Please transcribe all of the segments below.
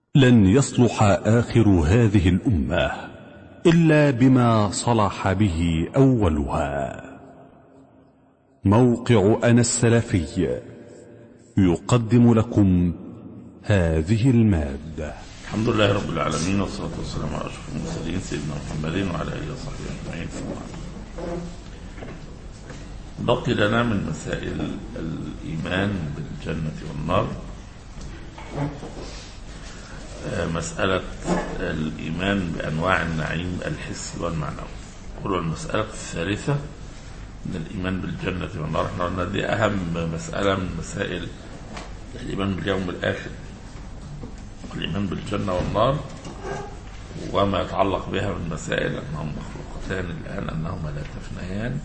لن يصلح آخر هذه الأمة إلا بما صلح به أولها موقع أنا السلفي يقدم لكم هذه المادة الحمد لله رب العالمين والصلاة والسلام على أشرف المرسلين سيدنا محمد وعلى آله وصحبه أجمعين ثم بقي لنا من مسائل الإيمان بالجنة والنار مسألة الإيمان بأنواع النعيم الحسي والمعنوي قلوا المسألة الثالثة من الإيمان بالجنة والنار احنا قلنا دي أهم مسألة من مسائل الإيمان باليوم الآخر الإيمان بالجنة والنار وما يتعلق بها من مسائل أنهم مخلوقتان الآن أنهما لا تفنيان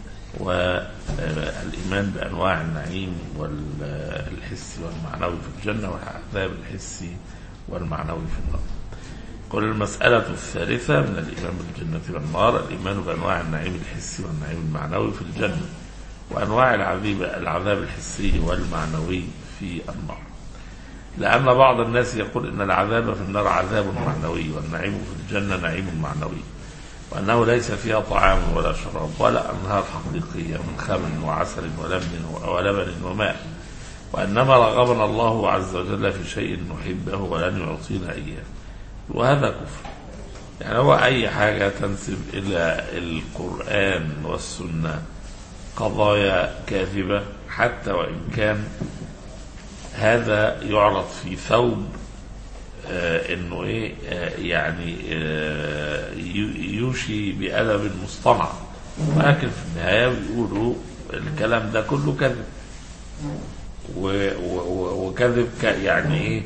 والإيمان بأنواع النعيم والحسي والمعنوي في الجنة والعذاب الحسي والمعنوي في النار قل المسألة الثالثة من الإيمان بالجنة والنار الإيمان بأنواع النعيم الحسي والنعيم المعنوي في الجنة وأنواع العذاب العذاب الحسي والمعنوي في النار لأن بعض الناس يقول إن العذاب في النار عذاب معنوي والنعيم في الجنة نعيم معنوي وأنه ليس فيها طعام ولا شراب ولا أنهار حقيقية من خمر وعسل ولبن ولبن وماء وإنما رغبنا الله عز وجل في شيء نحبه ولن يعطينا إياه وهذا كفر يعني هو أي حاجة تنسب إلى القرآن والسنة قضايا كاذبة حتى وإن كان هذا يعرض في ثوب آه انه ايه آه يعني آه يوشي بادب مصطنع ولكن في النهايه بيقولوا الكلام ده كله كذب وكذب يعني ايه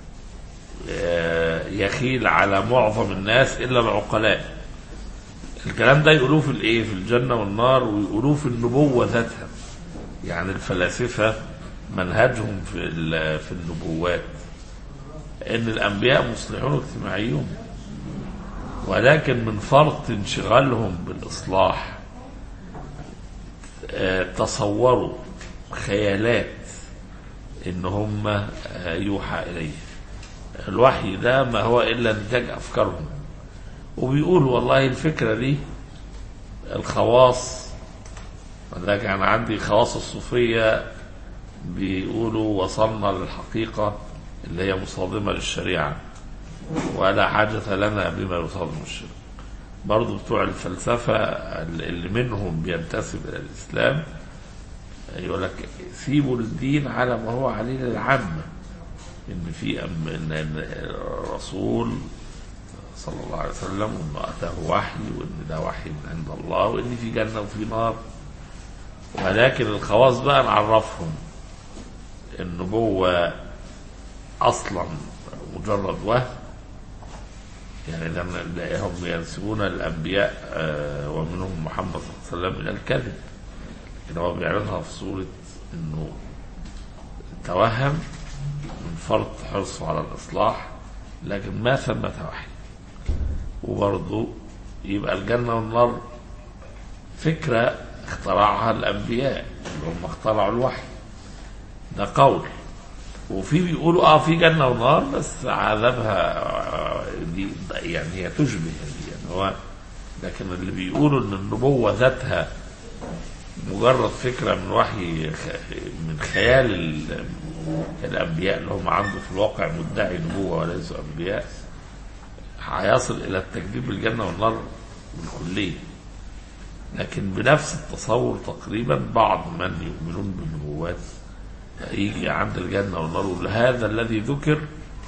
يخيل على معظم الناس الا العقلاء الكلام ده يقولوه في الايه في الجنه والنار ويقولوه في النبوه ذاتها يعني الفلاسفه منهجهم في في النبوات ان الانبياء مصلحون اجتماعيون ولكن من فرط انشغالهم بالاصلاح تصوروا خيالات ان هم يوحى اليه الوحي ده ما هو الا نتاج افكارهم وبيقول والله الفكره دي الخواص ولكن انا عندي خواص الصوفيه بيقولوا وصلنا للحقيقة اللي هي مصادمة للشريعة ولا حاجة لنا بما يصادم الشريعة برضو بتوع الفلسفة اللي منهم بينتسب إلى الإسلام يقول لك سيبوا الدين على ما هو عليه للعامة إن في أم إن الرسول صلى الله عليه وسلم وإنه أتاه وحي وإن ده وحي من عند الله وإن في جنة وفي نار ولكن الخواص بقى نعرفهم النبوة أصلا مجرد وهم يعني لما هم ينسبون الأنبياء ومنهم محمد صلى الله عليه وسلم إلى الكذب لكن هو بيعرضها في صورة إنه توهم من فرط حرصه على الإصلاح لكن ما ثمة وحي وبرضه يبقى الجنة والنار فكرة اخترعها الأنبياء اللي هم اخترعوا الوحي ده قول وفي بيقولوا اه في جنه ونار بس عذابها دي يعني هي تشبه دي يعني هو لكن اللي بيقولوا ان النبوه ذاتها مجرد فكره من وحي من خيال الانبياء اللي هم عنده في الواقع مدعي نبوه وليسوا انبياء هيصل الى التكذيب بالجنه والنار بالكليه لكن بنفس التصور تقريبا بعض من يؤمنون بالنبوات يجي عند الجنة والنار يقول هذا الذي ذكر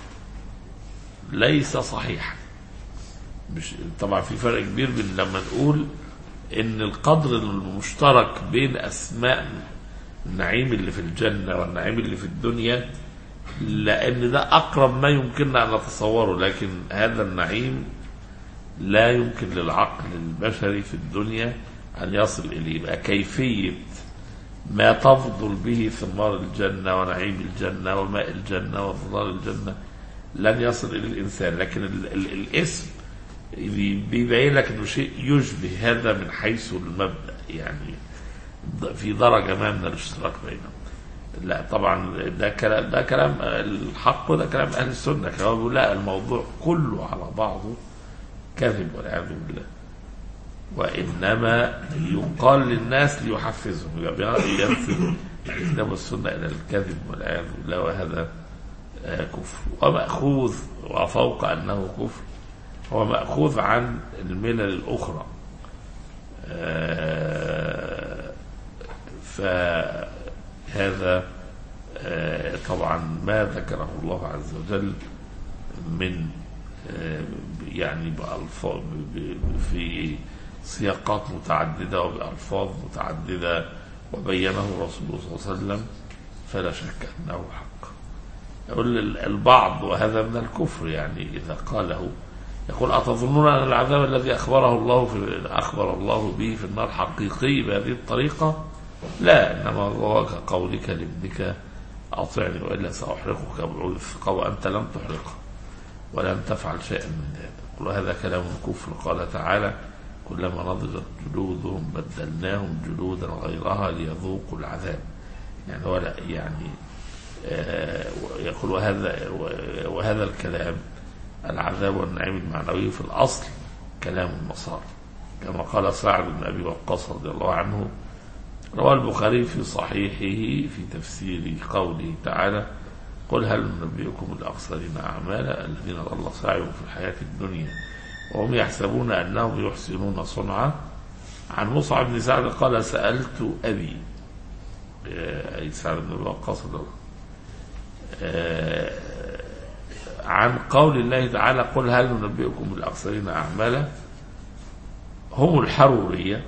ليس صحيحا مش طبعا في فرق كبير بين لما نقول ان القدر المشترك بين اسماء النعيم اللي في الجنة والنعيم اللي في الدنيا لان ده اقرب ما يمكننا ان نتصوره لكن هذا النعيم لا يمكن للعقل البشري في الدنيا ان يصل اليه يبقى كيفيه ما تفضل به ثمار الجنة ونعيم الجنة وماء الجنة وظلال الجنة لن يصل إلى الإنسان لكن ال ال الاسم بيبين لك أنه شيء يشبه هذا من حيث المبدأ يعني في درجة ما من الاشتراك بينهم لا طبعا ده كلام ده كلام الحق وده كلام اهل السنه كمان بيقول لا الموضوع كله على بعضه كذب والعياذ بالله وانما يقال للناس ليحفزهم يبقى ينسب الكتاب والسنه الى الكذب والعياذ بالله وهذا آه، كفر وماخوذ وفوق انه كفر هو ماخوذ عن الملل الاخرى آه، فهذا آه، طبعا ما ذكره الله عز وجل من آه، يعني بألفاظ ب- ب- في سياقات متعددة وبألفاظ متعددة وبينه رسول الله صلى الله عليه وسلم فلا شك أنه حق يقول ال- البعض وهذا من الكفر يعني إذا قاله يقول أتظنون أن العذاب الذي أخبره الله في أخبر الله به في النار حقيقي بهذه الطريقة لا إنما هو كقولك لابنك أطعني وإلا سأحرقك بعود الثقة وأنت لم تحرقه ولم تفعل شيئا من ذلك قل هذا كلام الكفر قال تعالى كلما نضجت جلودهم بدلناهم جلودا غيرها ليذوقوا العذاب يعني هو لا يعني آه، يقول وهذا وهذا الكلام العذاب والنعيم المعنوي في الأصل كلام النصارى كما قال سعد بن أبي وقاص رضي الله عنه روى البخاري في صحيحه في تفسير قوله تعالى قل هل ننبئكم الأخسرين أعمالا الذين ضل سعيهم في الحياة الدنيا وهم يحسبون أنهم يحسنون صنعا عن مصعب بن سعد قال سألت أبي آه، أي سعد بن أبي وقاص رضي الله آه، عن قول الله تعالى قل هل ننبئكم الأخسرين أعمالا هم الحرورية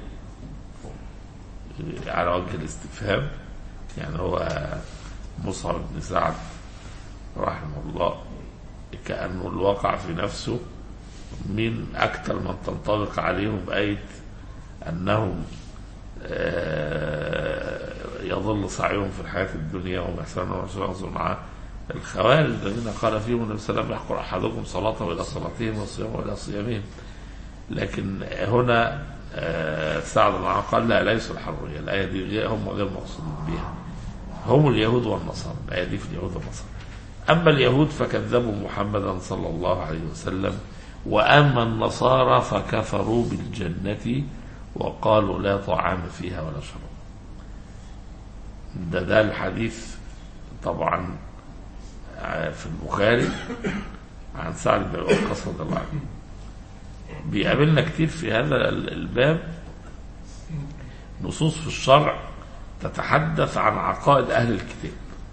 على وجه الاستفهام يعني هو مصعب بن سعد رحمه الله كأنه الواقع في نفسه من أكثر من تنطبق عليهم آية أنهم آه، يظل سعيهم في الحياة الدنيا وهم يحسنون رسولهم صنعاء الخوارج الذين قال فيهم النبي صلى الله عليه وسلم يحقر أحدكم صلاته إلى صلاتهم وصيامه إلى صيامهم لكن هنا آه، سعد بن عمرو قال لا ليسوا الحرية الآية دي غير- هم غير مقصودين بها هم اليهود والنصارى الآية دي في اليهود والنصارى أما اليهود فكذبوا محمدا صلى الله عليه وسلم وأما النصارى فكفروا بالجنة وقالوا لا طعام فيها ولا شراب ده ده الحديث طبعا آه، في البخاري عن سعد بن وقاص رضي الله عنه بيقابلنا كتير في هذا ال- الباب نصوص في الشرع تتحدث عن عقائد أهل الكتاب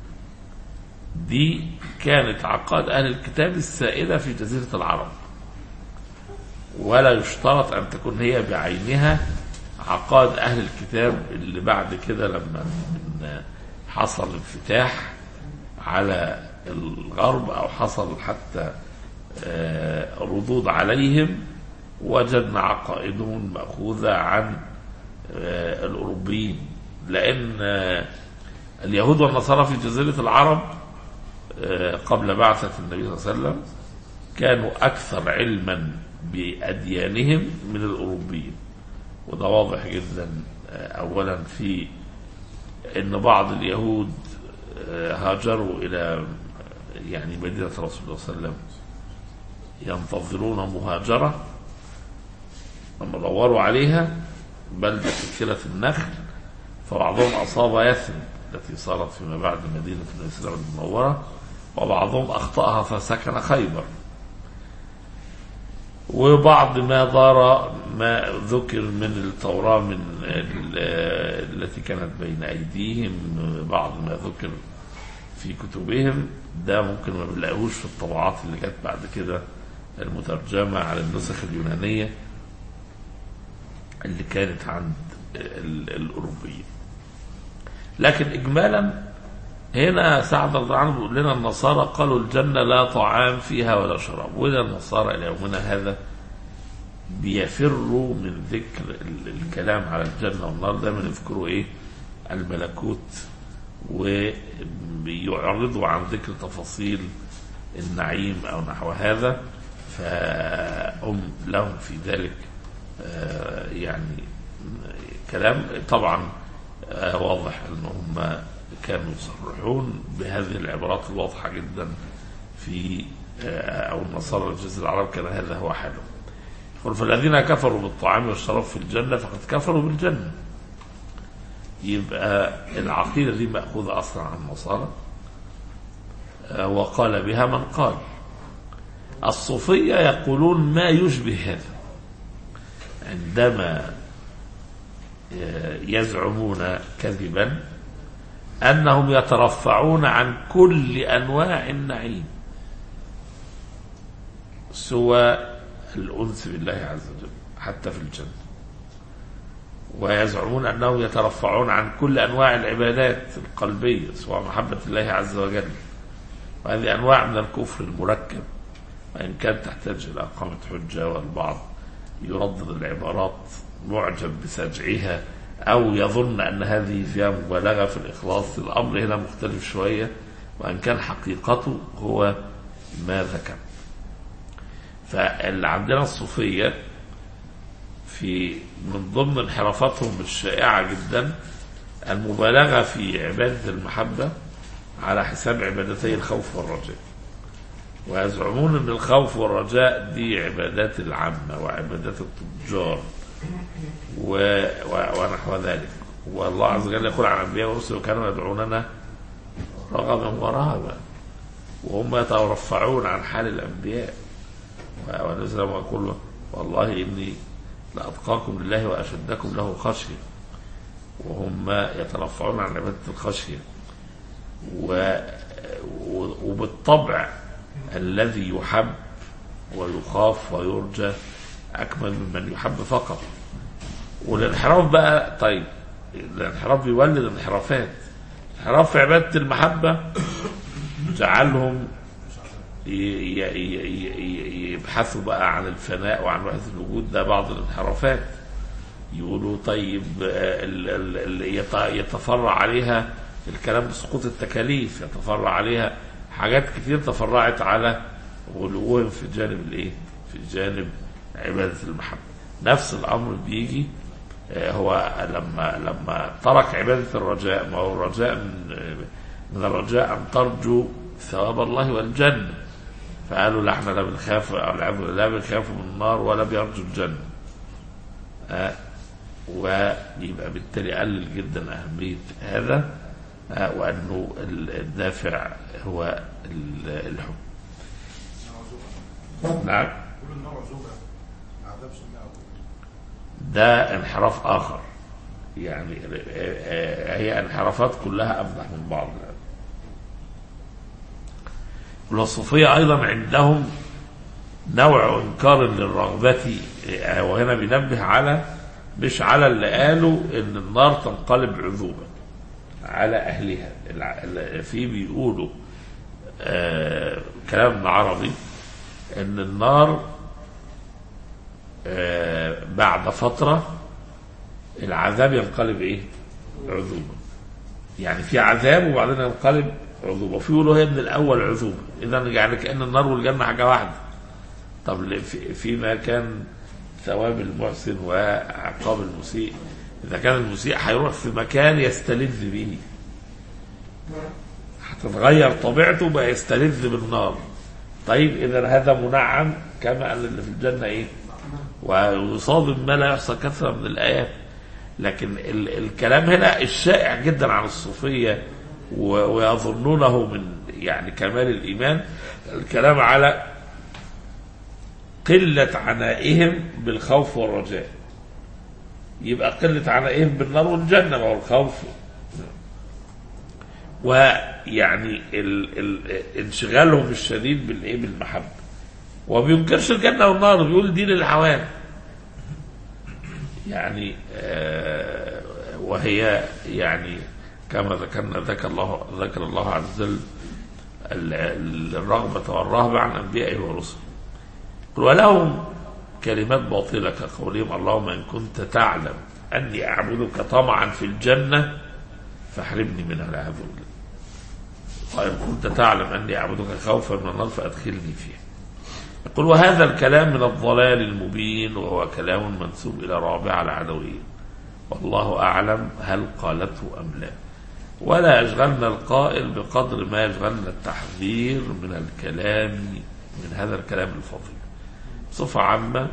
دي كانت عقائد أهل الكتاب السائدة في جزيرة العرب ولا يشترط أن تكون هي بعينها عقائد أهل الكتاب اللي بعد كده لما من- حصل انفتاح على الغرب أو حصل حتى آه، ردود عليهم وجدنا عقائدهم مأخوذة عن آه، الأوروبيين لأن آه، اليهود والنصارى في جزيرة العرب آه، قبل بعثة النبي صلى الله عليه وسلم كانوا أكثر علما بأديانهم من الأوروبيين وده واضح جدا آه، أولا في أن بعض اليهود آه، هاجروا إلى يعني مدينة رسول الله صلى الله عليه وسلم ينتظرون مهاجرة لما دوروا عليها بلدة كثيرة النخل فبعضهم أصاب يثرب التي صارت فيما بعد مدينة الإسلام المنورة وبعضهم أخطأها فسكن خيبر وبعض ما دار ما ذكر من التوراة من ال- التي كانت بين أيديهم بعض ما ذكر في كتبهم ده ممكن ما بنلاقيهوش في الطبعات اللي جت بعد كده المترجمة على النسخ اليونانية اللي كانت عند ال- الأوروبيين لكن إجمالا هنا سعد رضي الله عنه بيقول لنا النصارى قالوا الجنة لا طعام فيها ولا شراب وإذا النصارى إلى يومنا هذا بيفروا من ذكر ال- الكلام على الجنة والنار دايما يذكروا إيه الملكوت وبيعرضوا عن ذكر تفاصيل النعيم أو نحو هذا فهم لهم في ذلك آه، يعني كلام طبعا آه، واضح ان هم كانوا يصرحون بهذه العبارات الواضحة جدا في آه، أو النصارى في جزيرة العرب كان هذا هو حالهم يقول فالذين كفروا بالطعام والشراب في الجنة فقد كفروا بالجنة يبقى العقيدة دي مأخوذة أصلا عن النصارى آه، وقال بها من قال الصوفية يقولون ما يشبه هذا عندما آه، يزعمون كذبا أنهم يترفعون عن كل أنواع النعيم سوى الأنس بالله عز وجل حتى في الجنة ويزعمون أنهم يترفعون عن كل أنواع العبادات القلبية سواء محبة الله عز وجل وهذه أنواع من الكفر المركب وإن كانت تحتاج إلى إقامة حجة والبعض يردد العبارات معجب بسجعها أو يظن أن هذه فيها مبالغة في الإخلاص الأمر هنا مختلف شوية وإن كان حقيقته هو ما ذكر فاللي عندنا الصوفية في من ضمن انحرافاتهم الشائعة جدا المبالغة في عبادة المحبة على حساب عبادتي الخوف والرجاء ويزعمون ان الخوف والرجاء دي عبادات العامة وعبادات التجار و... و... ونحو ذلك والله عز وجل يقول عن الانبياء ورسله كانوا يدعوننا رغبا ورهبا وهم يترفعون عن حال الانبياء و- ونزل ويقول والله اني لاتقاكم لله واشدكم له خشيه وهم يترفعون عن عباده الخشيه و... و... وبالطبع الذي يحب ويخاف ويرجى اكمل ممن يحب فقط والانحراف بقى طيب الانحراف بيولد انحرافات انحراف في عباده المحبه جعلهم ي- ي- ي- ي- يبحثوا بقى عن الفناء وعن وحده الوجود ده بعض الانحرافات يقولوا طيب آه، ال- ال- ال- يت- يتفرع عليها الكلام بسقوط التكاليف يتفرع عليها حاجات كتير تفرعت على غلوهم في جانب الايه؟ في جانب عباده المحبه. نفس الامر بيجي آه، هو لما لما ترك عباده الرجاء ما هو الرجاء من آه، من الرجاء ان ترجو ثواب الله والجنه. فقالوا لا احنا لا بنخاف لا بنخاف من النار ولا بيرجو الجنه. آه، ويبقى بالتالي قلل جدا أهمية هذا آه، وأنه ال- الدافع هو ال- الحب نعم كل النار عزوبة عذاب سماء ده انحراف آخر يعني آه، آه، هي انحرافات كلها أفضح من بعض والصوفية أيضا عندهم نوع إنكار للرغبة آه، وهنا بينبه على مش على اللي قالوا إن النار تنقلب عذوبة على أهلها الع- ال- في بيقولوا آه كلام عربي إن النار آه بعد فترة العذاب ينقلب إيه؟ عذوبة يعني في عذاب وبعدين ينقلب عذوبة وفي يقولوا هي من الأول عذوبة إذا يعني كأن النار والجنة حاجة واحدة طب ل- في- فيما كان ثواب المحسن وعقاب المسيء إذا كان المسيء هيروح في مكان يستلذ به هتتغير طبيعته بقى يستلذ بالنار طيب إذا هذا منعم كما أن اللي في الجنة إيه ويصاب ما لا يحصى كثرة من الآيات لكن ال الكلام هنا الشائع جدا عن الصوفية و- ويظنونه من يعني كمال الإيمان الكلام على قلة عنائهم بالخوف والرجاء يبقى قلة عنائهم بالنار والجنة ما هو الخوف ويعني ال ال انشغالهم الشديد بالايه بالمحبة وبينكرش الجنة والنار بيقول دين الحوان يعني آه وهي يعني كما ذكرنا ذكر الله ذكر الله عز وجل ال- ال- الرغبة والرهبة عن أنبيائه ورسله قل ولهم كلمات باطلة كقولهم اللهم إن كنت تعلم أني أعبدك طمعا في الجنة فاحرمني منها والعياذ بالله وإن كنت تعلم أني أعبدك خوفا من النار فأدخلني فيها يقول وهذا الكلام من الضلال المبين وهو كلام منسوب إلى رابعة العدوية والله أعلم هل قالته أم لا ولا يشغلنا القائل بقدر ما يشغلنا التحذير من الكلام من هذا الكلام الفضيل بصفة عامة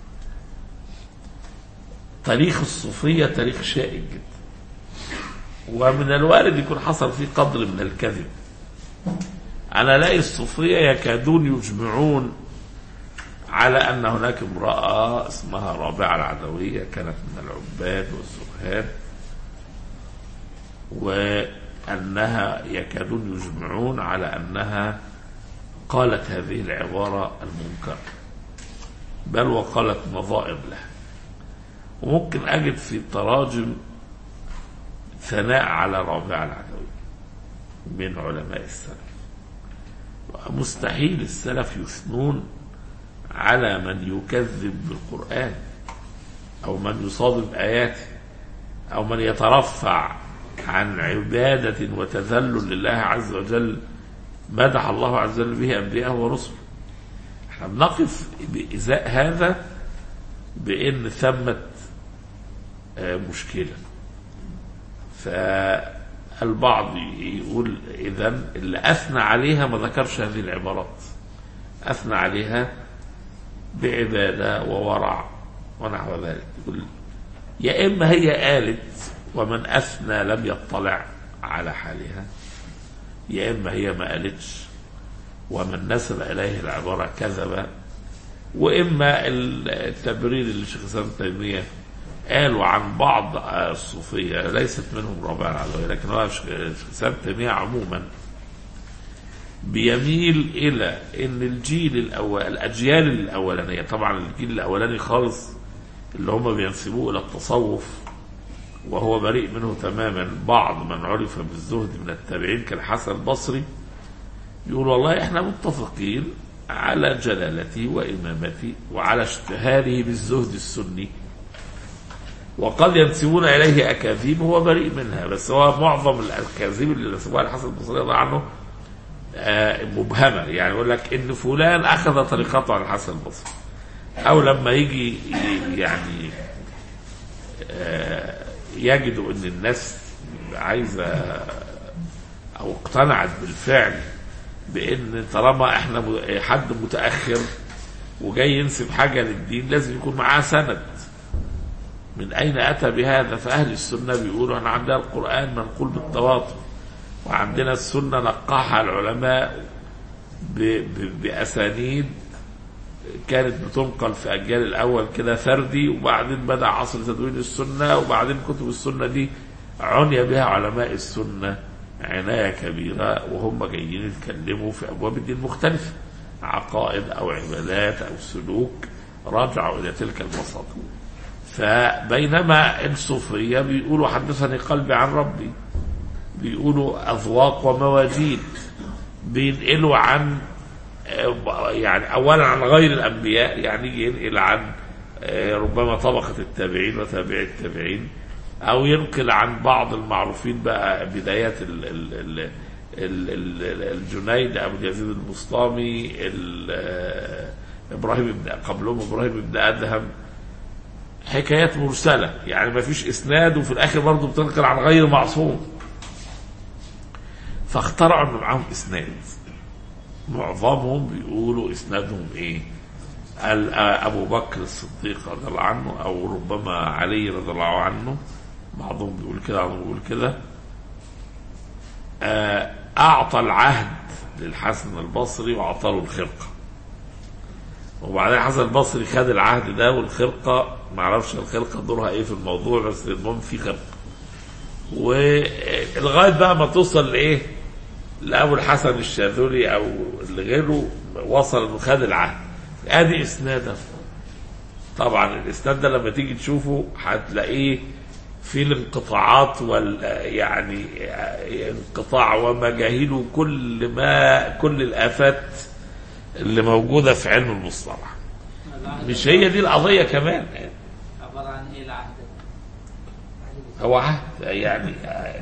تاريخ الصوفية تاريخ شائك جدا ومن الوارد يكون حصل فيه قدر من الكذب أنا ألاقي الصوفية يكادون يجمعون على أن هناك امرأة اسمها رابعة العدوية كانت من العباد والزهاد وأنها يكادون يجمعون على أنها قالت هذه العبارة المنكرة بل وقالت نظائر لها وممكن أجد في التراجم ثناء على رابعة العدوية من علماء السلف مستحيل السلف يثنون على من يكذب بالقرآن أو من يصادم آياته أو من يترفع عن عبادة وتذلل لله عز وجل مدح الله عز وجل به أنبياءه ورسله احنا بنقف بإزاء هذا بأن ثمت آه، مشكلة فالبعض يقول إذا اللي أثنى عليها ما ذكرش هذه العبارات أثنى عليها بعبادة وورع ونحو ذلك يقول يا إما هي قالت ومن أثنى لم يطلع على حالها يا إما هي ما قالتش ومن نسب إليه العبارة كذب وإما التبرير اللي الشيخ الإسلام ابن تيمية قالوا عن بعض الصوفية ليست منهم رابع العدوية لكن هو الشيخ الإسلام ابن تيمية عموما بيميل إلى أن الجيل الأول الأجيال الأولانية طبعا الجيل الأولاني خالص اللي هم بينسبوه إلى التصوف وهو بريء منه تماما بعض من عرف بالزهد من التابعين كالحسن البصري يقول والله احنا متفقين على جلالته وإمامته وعلى اشتهاره بالزهد السني وقد ينسبون إليه أكاذيب هو بريء منها بس هو معظم الأكاذيب اللي نسبوها الحسن البصري رضي عنه آه، مبهمة يعني يقول لك إن فلان أخذ طريقته عن الحسن البصري أو لما يجي ي- يعني آه، يجدوا ان الناس عايزه او اقتنعت بالفعل بان طالما احنا م- حد متاخر وجاي ينسب حاجه للدين لازم يكون معاه سند من اين اتى بهذا فاهل السنه بيقولوا احنا عندنا القران منقول بالتواتر وعندنا السنه نقحها العلماء ب- ب- باسانيد كانت بتنقل في اجيال الاول كده فردي وبعدين بدا عصر تدوين السنه وبعدين كتب السنه دي عني بها علماء السنه عنايه كبيره وهم جايين يتكلموا في ابواب الدين مختلفه عقائد او عبادات او سلوك راجعوا الى تلك المصادر فبينما الصوفيه بيقولوا حدثني قلبي عن ربي بيقولوا اذواق ومواجيد بينقلوا عن يعني اولا عن غير الانبياء يعني يجي ينقل عن آه، ربما طبقه التابعين وتابعي التابعين او ينقل عن بعض المعروفين بقى بدايات ال ال ال ال ال الجنيد ابو اليزيد البسطامي ال- آه، ابراهيم بن قبلهم ابراهيم بن ادهم حكايات مرسله يعني ما فيش اسناد وفي الاخر برضه بتنقل عن غير معصوم فاخترعوا انه معاهم اسناد معظمهم بيقولوا اسنادهم ايه قال آه، ابو بكر الصديق رضي الله عنه او ربما علي رضي الله عنه بعضهم بيقول كده بعضهم بيقول كده آه، اعطى العهد للحسن البصري واعطى له الخرقه وبعدين الحسن البصري خد العهد ده والخرقه ما اعرفش الخرقه دورها ايه في الموضوع بس المهم في خرقه ولغايه بقى ما توصل لايه لابو الحسن الشاذلي او لغيره وصل انه خد العهد ادي اسناده طبعا الاسناد ده لما تيجي تشوفه هتلاقيه في الانقطاعات وال يعني انقطاع ومجاهيل كل ما كل الافات اللي موجوده في علم المصطلح العهد مش هي دي القضيه كمان عبارة عن ايه العهد؟ هو عهد يعني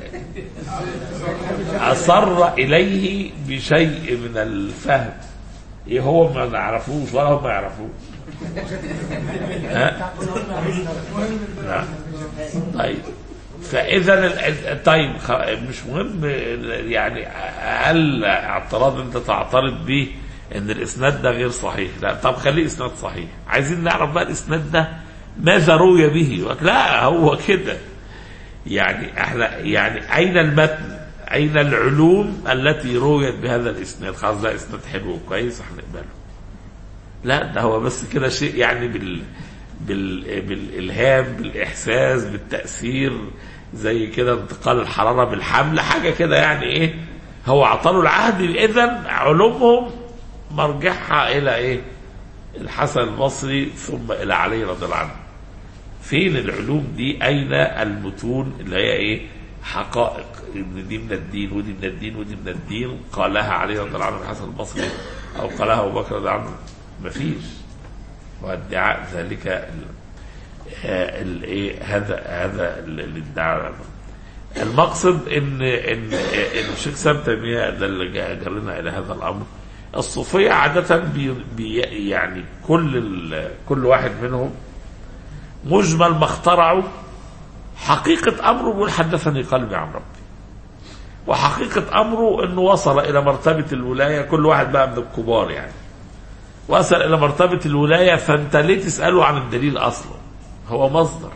أصر إليه بشيء من الفهم إيه هو ما نعرفوش ولا هم يعرفوه ها؟ نعم. طيب فاذا ال- طيب خ- مش مهم يعني اقل اعتراض انت تعترض بيه ان الاسناد ده غير صحيح لا طب خليه اسناد صحيح عايزين نعرف بقى الاسناد ده ماذا روي به يقول لك لا هو كده يعني احنا يعني اين المتن اين العلوم التي رويت بهذا الاسناد خلاص ده اسناد حلو وكويس هنقبله لا ده هو بس كده شيء يعني بال بال بالالهام بالاحساس بالتاثير زي كده انتقال الحراره بالحمل حاجه كده يعني ايه هو اعطاله العهد اذا علومهم مرجعها الى ايه الحسن البصري ثم الى علي رضي الله عنه فين العلوم دي اين المتون اللي هي ايه حقائق ان دي من الدين ودي من الدين ودي من الدين قالها علي رضي الله عنه الحسن البصري او قالها ابو بكر رضي الله عنه مفيش وادعاء ذلك ال- آه، ال- ايه هذا هذا ال- الادعاء المقصد ان ان ان الشيخ سام تيميه ده اللي جا- جرنا الى هذا الامر الصوفيه عاده بي بي يعني كل ال- كل واحد منهم مجمل ما اخترعوا حقيقة أمره بيقول حدثني قلبي عن ربي وحقيقة أمره أنه وصل إلى مرتبة الولاية كل واحد بقى من الكبار يعني وصل إلى مرتبة الولاية فأنت ليه تسأله عن الدليل أصلا هو مصدر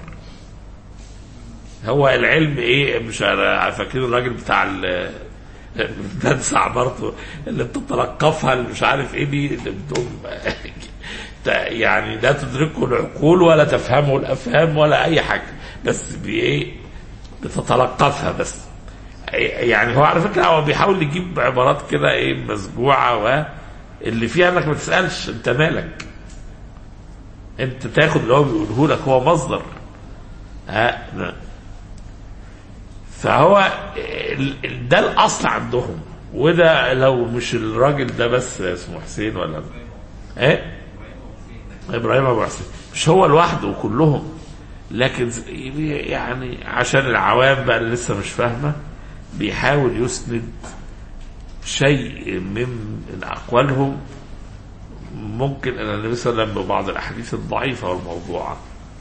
هو العلم إيه مش أنا فاكرين الراجل بتاع ال بنسى عبارته اللي بتتلقفها اللي مش عارف ايه دي اللي بتقوم ت- يعني لا تدركه العقول ولا تفهمه الافهام ولا اي حاجه بس بايه بتتلقفها بس يعني هو على فكره هو بيحاول يجيب عبارات كده ايه مسجوعه و اللي فيها انك ما تسالش انت مالك انت تاخد اللي هو بيقوله لك هو مصدر ها فهو ال- ال- ده الاصل عندهم وده لو مش الراجل ده بس اسمه حسين ولا ايه ابراهيم ابو حسين مش هو لوحده كلهم لكن ز- يعني عشان العوام بقى اللي لسه مش فاهمه بيحاول يسند شيء من من اقوالهم ممكن ان النبي صلى الله عليه وسلم ببعض الاحاديث الضعيفه والموضوعه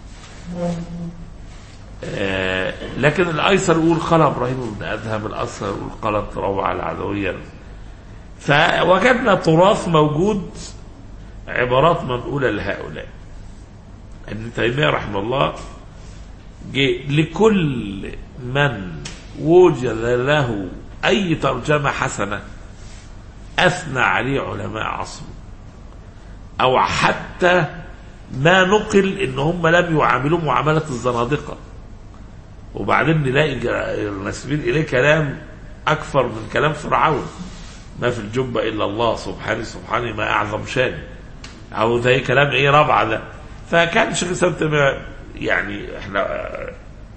آه، لكن الايسر يقول قال ابراهيم بن ادهم الايسر يقول قالت روعه العدويه فوجدنا تراث موجود عبارات منقوله لهؤلاء ابن تيميه رحمه الله جه لكل من وجد له اي ترجمه حسنه اثنى عليه علماء عصره او حتى ما نقل ان هم لم يعاملوا معامله الزنادقه وبعدين نلاقي جا- ناسبين اليه كلام اكثر من كلام فرعون ما في الجبه الا الله سبحانه سبحانه ما اعظم شان او زي كلام ايه رابعه ده فكان الشيخ الاسلام تيمية يعني احنا آه،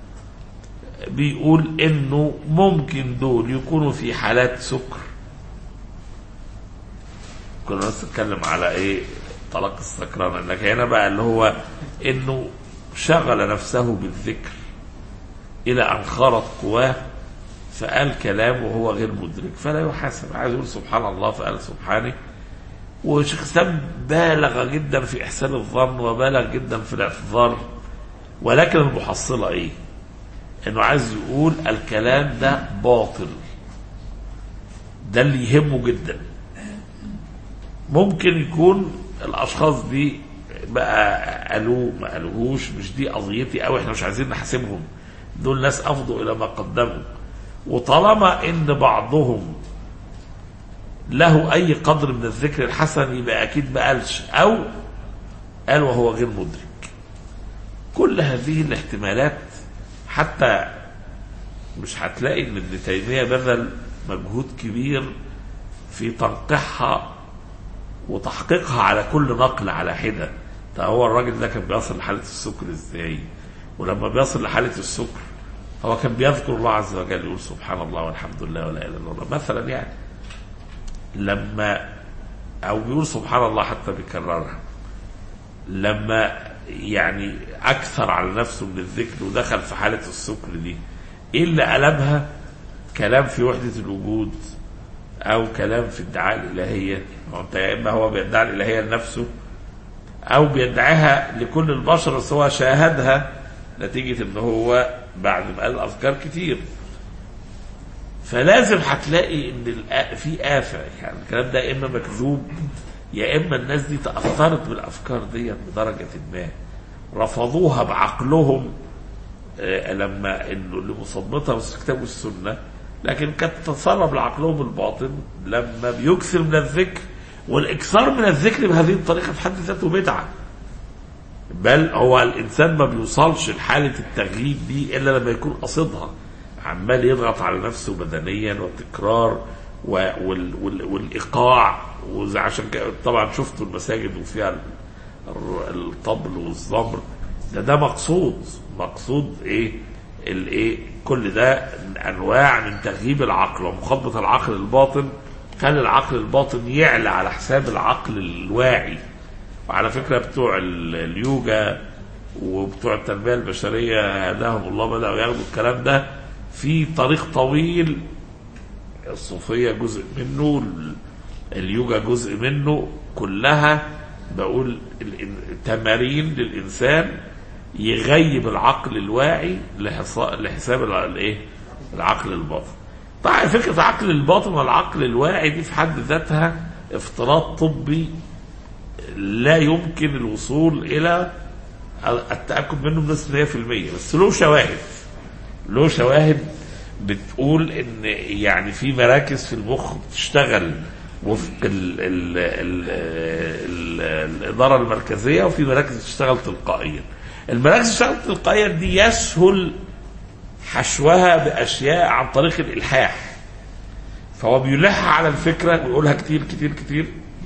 بيقول انه ممكن دول يكونوا في حالات سكر كنا بس نتكلم على ايه طلاق السكران لكن هنا بقى اللي هو انه شغل نفسه بالذكر الى ان خرط قواه فقال كلام وهو غير مدرك فلا يحاسب عايز يقول سبحان الله فقال سبحانه وشيخ الاسلام بالغ جدا في احسان الظن وبالغ جدا في الاعتذار ولكن المحصله ايه؟ انه عايز يقول الكلام ده باطل ده اللي يهمه جدا ممكن يكون الاشخاص دي بقى قالوه ما قالوهوش مش دي قضيتي قوي احنا مش عايزين نحاسبهم دول ناس افضوا الى ما قدموا وطالما ان بعضهم له اي قدر من الذكر الحسن يبقى اكيد ما قالش او قال وهو غير مدرك كل هذه الاحتمالات حتى مش هتلاقي ان ابن تيميه بذل مجهود كبير في تنقيحها وتحقيقها على كل نقل على حده طب هو الراجل ده كان بيصل لحاله السكر ازاي ولما بيصل لحاله السكر هو كان بيذكر الله عز وجل يقول سبحان الله والحمد لله ولا اله الا الله مثلا يعني لما او بيقول سبحان الله حتى بيكررها لما يعني اكثر على نفسه من الذكر ودخل في حاله السكر دي ايه اللي قلبها كلام في وحده الوجود او كلام في ادعاء الالهيه هو انت يا اما هو بيدعي الالهيه لنفسه او بيدعيها لكل البشر بس هو شاهدها نتيجه ان هو بعد ما قال افكار كتير فلازم هتلاقي ان الآ- في آفة يعني الكلام ده يا اما مكذوب يا اما الناس دي تأثرت بالافكار دي بدرجة ما رفضوها بعقلهم آه، لما انه اللي مصمتها في الكتاب والسنه لكن كانت تتصرف لعقلهم الباطن لما بيكثر من الذكر والاكثار من الذكر بهذه الطريقه في حد ذاته بدعه بل هو الانسان ما بيوصلش لحاله التغييب دي الا لما يكون قصدها عمال يضغط على نفسه بدنيا والتكرار و- وال وال والايقاع وزي عشان كده طبعا شفتوا المساجد وفيها ال- الر- الطبل والزمر ده ده مقصود مقصود ايه الايه كل ده انواع من تغييب العقل ومخاطبه العقل الباطن خلي العقل الباطن يعلى على حساب العقل الواعي وعلى فكره بتوع ال- اليوجا وبتوع التنميه البشريه هداهم الله بداوا ياخدوا الكلام ده في طريق طويل الصوفيه جزء منه ال- اليوجا جزء منه كلها بقول ال- تمارين للانسان يغيب العقل الواعي لحصا- لحساب الع- الايه العقل الباطن طبعا فكره العقل الباطن والعقل الواعي دي في حد ذاتها افتراض طبي لا يمكن الوصول الى التاكد منه بنسبه 100% بس له شواهد له شواهد بتقول ان يعني في مراكز في المخ بتشتغل وفق ال ال ال ال الاداره المركزيه وفي مراكز بتشتغل تلقائيا. المراكز بتشتغل تلقائيا دي يسهل حشوها باشياء عن طريق الالحاح. فهو بيلح على الفكره ويقولها كتير كتير كتير.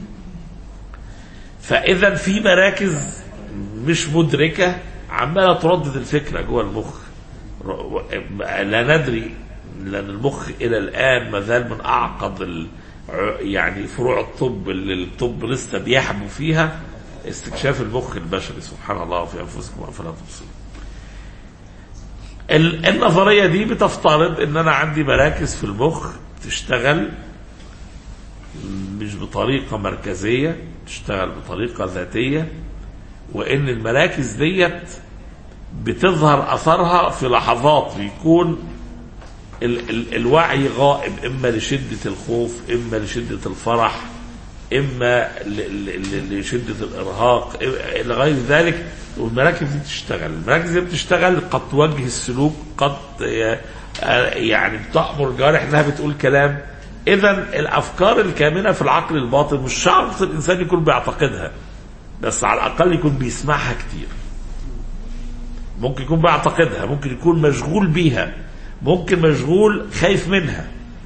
فاذا في مراكز مش مدركه عماله تردد الفكره جوه المخ. لا ندري لان المخ الى الان ما زال من اعقد ال- يعني فروع الطب اللي الطب لسه بيحبو فيها استكشاف المخ البشري سبحان الله في انفسكم افلا تبصرون. ال- النظريه دي بتفترض ان انا عندي مراكز في المخ تشتغل مش بطريقه مركزيه تشتغل بطريقه ذاتيه وان المراكز ديت بتظهر اثرها في لحظات بيكون ال ال الوعي غائب اما لشده الخوف اما لشده الفرح اما ل- ل- لشده الارهاق إما- لغايه ذلك والمراكز دي بتشتغل المراكز دي بتشتغل قد توجه السلوك قد ي- يعني بتامر الجوارح انها بتقول كلام اذا الافكار الكامنه في العقل الباطن مش شرط الانسان يكون بيعتقدها بس على الاقل يكون بيسمعها كتير ممكن يكون بيعتقدها ممكن يكون مشغول بيها ممكن مشغول خايف منها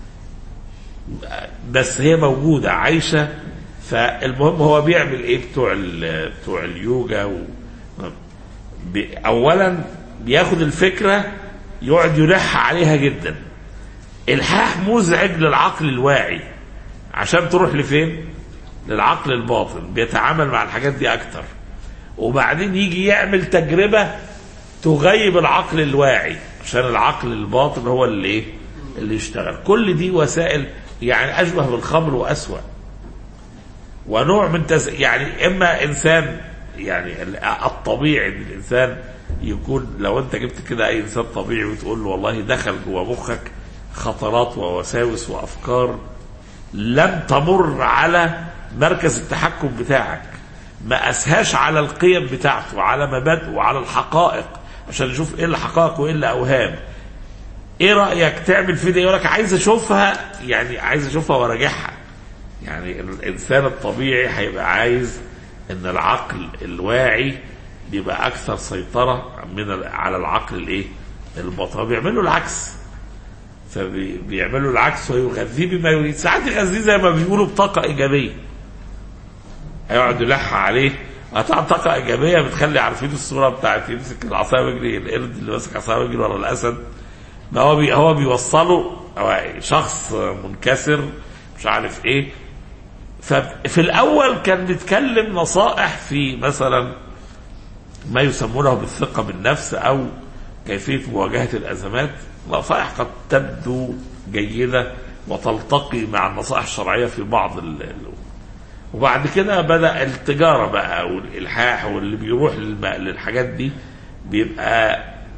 بس هي موجودة عايشة فالمهم هو بيعمل ايه بتوع ال- بتوع اليوجا و... بي- اولا بياخد الفكرة يقعد يلح عليها جدا الحاح مزعج للعقل الواعي عشان تروح لفين للعقل الباطن بيتعامل مع الحاجات دي اكتر وبعدين يجي يعمل تجربة تغيب العقل الواعي عشان العقل الباطن هو اللي ايه اللي يشتغل كل دي وسائل يعني اشبه بالخمر واسوأ ونوع من تز... يعني اما انسان يعني ال- الطبيعي ان الانسان يكون لو انت جبت كده اي انسان طبيعي وتقول له والله دخل جوه مخك خطرات ووساوس وافكار لم تمر على مركز التحكم بتاعك ما اسهاش على القيم بتاعته وعلى مبادئه وعلى الحقائق عشان نشوف ايه الحقائق وايه الاوهام ايه رايك تعمل في ده يقول لك عايز اشوفها يعني عايز اشوفها وراجعها يعني الانسان الطبيعي هيبقى عايز ان العقل الواعي يبقى اكثر سيطره من ال- على العقل الايه الباطن بيعملوا العكس فبيعملوا العكس ويغذيه بما يريد ساعات يغذيه زي ما بيقولوا بطاقه ايجابيه هيقعد يلح عليه طبعا طاقه ايجابيه بتخلي عارفين الصوره بتاعت يمسك العصايه ويجري القرد اللي ماسك عصايه ويجري ورا الاسد ما هو بي هو بيوصله هو شخص منكسر مش عارف ايه ففي الاول كان بيتكلم نصائح في مثلا ما يسمونه بالثقه بالنفس او كيفيه مواجهه الازمات نصائح قد تبدو جيده وتلتقي مع النصائح الشرعيه في بعض ال- الامور وبعد كده بدا التجاره بقى والالحاح واللي بيروح للم- للحاجات دي بيبقى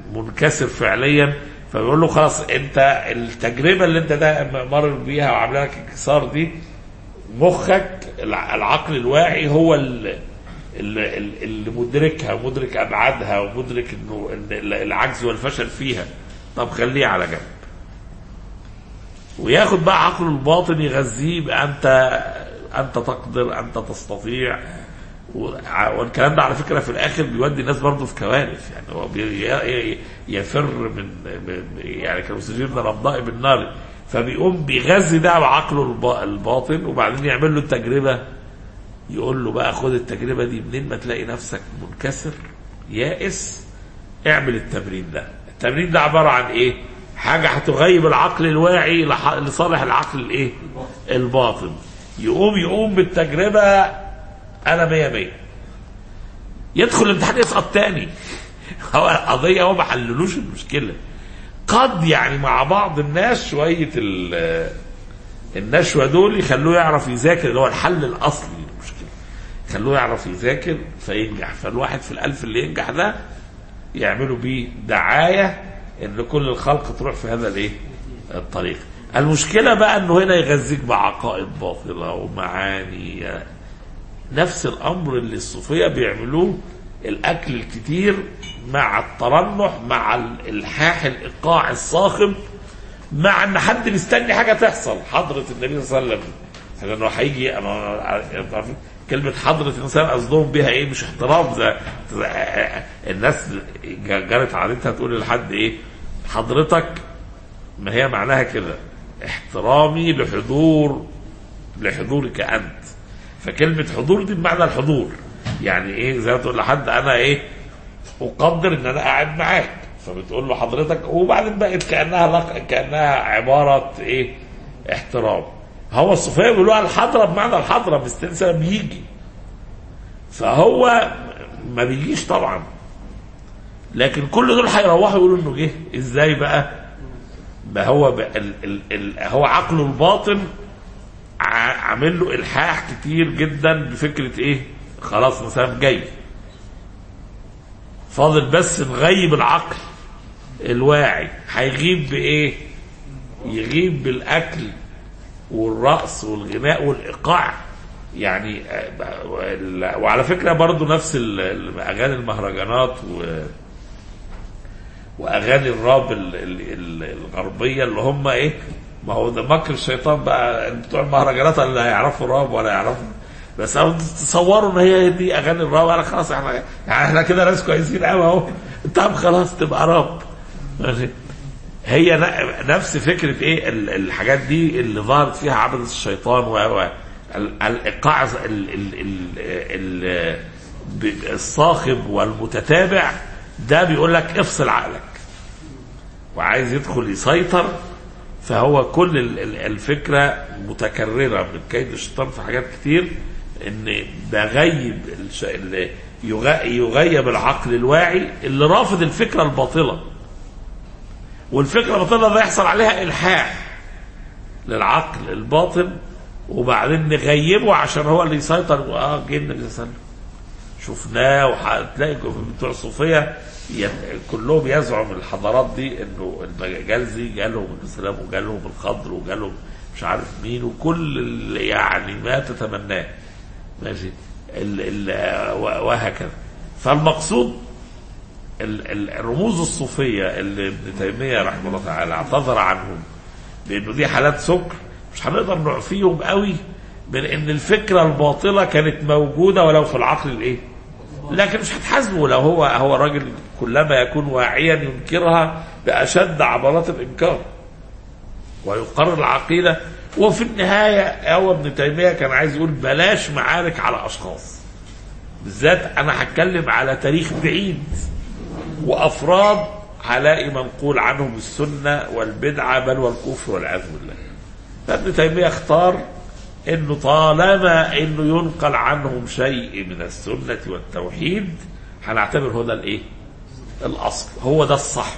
منكسر فعليا فبيقول له خلاص انت التجربه اللي انت ده مر بيها وعامله لك انكسار دي مخك الع- العقل الواعي هو ال- ال- ال- اللي مدركها ومدرك ابعادها ومدرك انه إن العجز والفشل فيها طب خليه على جنب وياخد بقى عقله الباطن يغذيه بانت انت تقدر انت تستطيع وع- والكلام ده على فكره في الاخر بيودي الناس برضه في كوارث يعني هو بي- ي- يفر من من- يعني كالمستجير من الرمضاء بالنار فبيقوم بيغذي ده بعقله الب- الباطن وبعدين يعمل له التجربه يقول له بقى خد التجربه دي منين ما تلاقي نفسك منكسر يائس اعمل التمرين ده التمرين ده عباره عن ايه حاجه هتغيب العقل الواعي لح- لصالح العقل الايه الباطن يقوم يقوم بالتجربه انا مية مية يدخل الامتحان يسقط تاني هو القضيه هو ما حللوش المشكله قد يعني مع بعض الناس شويه ال- النشوه دول يخلوه يعرف يذاكر اللي هو الحل الاصلي للمشكله يخلوه يعرف يذاكر فينجح فالواحد في الالف اللي ينجح ده يعملوا بيه دعايه ان كل الخلق تروح في هذا الايه الطريق المشكله بقى انه هنا يغذيك بعقائد باطله ومعاني نفس الامر اللي الصوفيه بيعملوه الاكل الكتير مع الترنح مع الالحاح الايقاع الصاخب مع ان حد مستني حاجه تحصل حضره النبي صلى الله عليه وسلم لانه هيجي أنا- عارفين كلمه حضره الانسان قصدهم بها ايه مش احترام زي زي- الناس جرت عادتها تقول لحد ايه حضرتك ما هي معناها كده احترامي لحضور لحضورك انت فكلمه حضور دي بمعنى الحضور يعني ايه زي ما تقول لحد انا ايه اقدر ان انا قاعد معاك فبتقول له حضرتك وبعدين بقت كانها لق... كانها عباره ايه احترام هو الصوفيه بيقولوها الحضره بمعنى الحضره مستنسى بيجي فهو ما بيجيش طبعا لكن كل دول هيروحوا يقولوا انه جه ازاي بقى ما هو ب... ال... ال... ال... هو عقله الباطن ع- عامل له الحاح كتير جدا بفكره ايه خلاص مثلا جاي فاضل بس نغيب العقل الواعي هيغيب بايه يغيب بالاكل والرقص والغناء والايقاع يعني آه، ال- وعلى فكره برضو نفس ال- ال- اغاني المهرجانات و واغاني الراب ال- ال- ال- الغربيه اللي هم ايه ما هو ده مكر الشيطان بقى بتوع المهرجانات اللي هيعرفوا راب ولا يعرفوا بس أو تصوروا ان هي دي اغاني الراب انا خلاص احنا يعني احنا كده ناس كويسين قوي اهو طب خلاص تبقى راب ماشي هي ن- نفس فكره ايه ال- الحاجات دي اللي ظهرت فيها عبده الشيطان و و- ال- الايقاع ال- ال- ال- ال- ب- الصاخب والمتتابع ده بيقول لك افصل عقلك وعايز يدخل يسيطر فهو كل ال- ال- الفكره متكرره من كيد الشيطان في حاجات كتير ان بغيب الش- ال- يغ- يغيب العقل الواعي اللي رافض الفكره الباطله والفكره الباطله ده يحصل عليها الحاح للعقل الباطن وبعدين نغيبه عشان هو اللي يسيطر اه جه النبي صلى الله عليه وسلم شفناه وهتلاقي بتوع الصوفيه ي- كلهم يزعم الحضارات دي انه المجالزي جالهم الاسلام وجالهم الخضر وجالهم مش عارف مين وكل ال- يعني ما تتمناه ماشي ال ال وهكذا فالمقصود ال- ال- الرموز الصوفيه اللي ابن تيميه رحمه الله تعالى اعتذر عنهم بانه دي حالات سكر مش هنقدر نعفيهم قوي من ان الفكره الباطله كانت موجوده ولو في العقل الايه؟ لكن مش هتحاسبه لو هو هو راجل كلما يكون واعيا ينكرها باشد عبارات الانكار ويقرر العقيده وفي النهايه هو ابن تيميه كان عايز يقول بلاش معارك على اشخاص بالذات انا هتكلم على تاريخ بعيد وافراد هلاقي منقول عنهم السنه والبدعه بل والكفر والعياذ بالله. فابن تيميه اختار انه طالما انه ينقل عنهم شيء من السنه والتوحيد هنعتبر هو ده الايه؟ الاصل هو ده الصح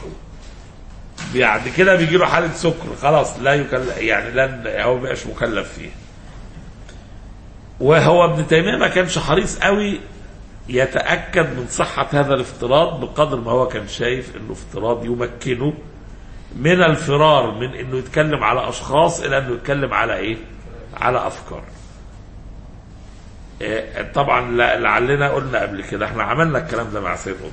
بعد كده بيجي له حاله سكر خلاص لا يكلف يعني لن هو ما بقاش مكلف فيها وهو ابن تيميه ما كانش حريص قوي يتأكد من صحة هذا الافتراض بقدر ما هو كان شايف انه افتراض يمكنه من الفرار من انه يتكلم على اشخاص الى انه يتكلم على ايه؟ على افكار. إيه، طبعا ل- لعلنا قلنا قبل كده احنا عملنا الكلام ده مع سيد قطب.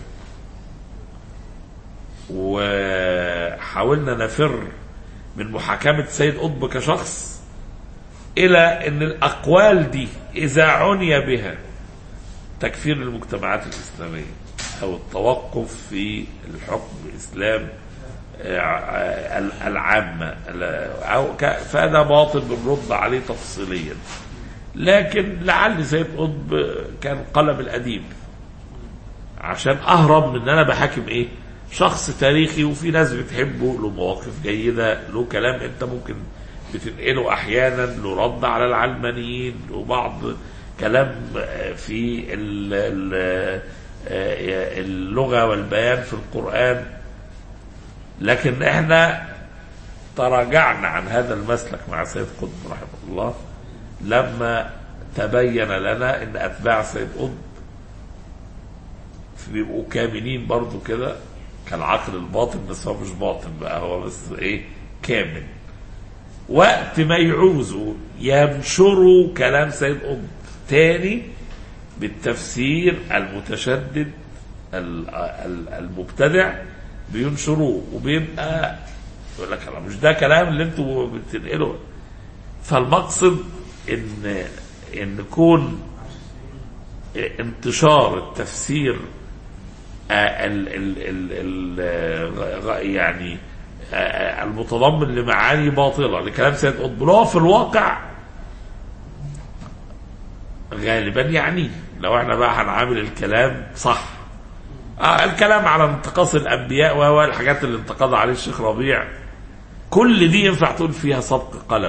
وحاولنا نفر من محاكمة سيد قطب كشخص إلى أن الأقوال دي إذا عني بها تكفير المجتمعات الإسلامية أو التوقف في الحكم الإسلام آه، ال- العامة ال- أو ك- فهذا باطل بنرد عليه تفصيليا لكن لعل سيد قطب كان قلم الأديب عشان أهرب من أن أنا بحاكم إيه شخص تاريخي وفي ناس بتحبه له مواقف جيدة له كلام أنت ممكن بتنقله أحيانا له رد على العلمانيين له بعض كلام آه، في ال- ال- آه، اللغة والبيان في القرآن لكن احنا تراجعنا عن هذا المسلك مع سيد قطب رحمه الله لما تبين لنا ان اتباع سيد قطب بيبقوا كاملين برضو كده كالعقل الباطن بس هو مش باطن بقى هو بس ايه كامل وقت ما يعوزوا ينشروا كلام سيد قطب تاني بالتفسير المتشدد ال- ال- المبتدع بينشروه وبيبقى يقول لك "أنا مش ده كلام اللي انتوا بتنقلوا فالمقصد ان ان يكون انتشار التفسير آه، ال ال ال ال غ- يعني آه، المتضمن لمعاني باطله لكلام سيد قطب اللي هو في الواقع غالبا يعنيه لو احنا بقى هنعامل الكلام صح آه الكلام على انتقاص الانبياء وهو الحاجات اللي انتقض عليه الشيخ ربيع كل دي ينفع تقول فيها سبق قلم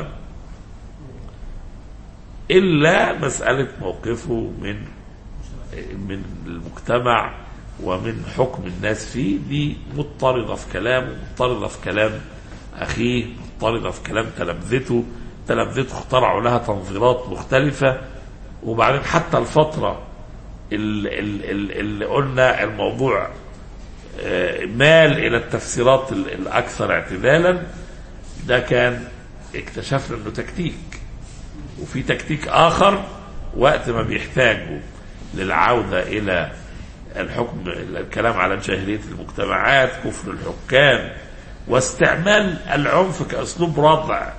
الا مساله موقفه من من المجتمع ومن حكم الناس فيه دي مضطردة في كلامه مضطردة في كلام أخيه مضطردة في كلام تلامذته تلامذته اخترعوا لها تنظيرات مختلفة وبعدين حتى الفترة اللي, اللي, اللي قلنا الموضوع آه، مال إلى التفسيرات ال- الأكثر اعتدالا ده كان اكتشفنا انه تكتيك وفي تكتيك اخر وقت ما بيحتاجوا للعوده الى الحكم الكلام على جاهليه المجتمعات كفر الحكام واستعمال العنف كاسلوب ردع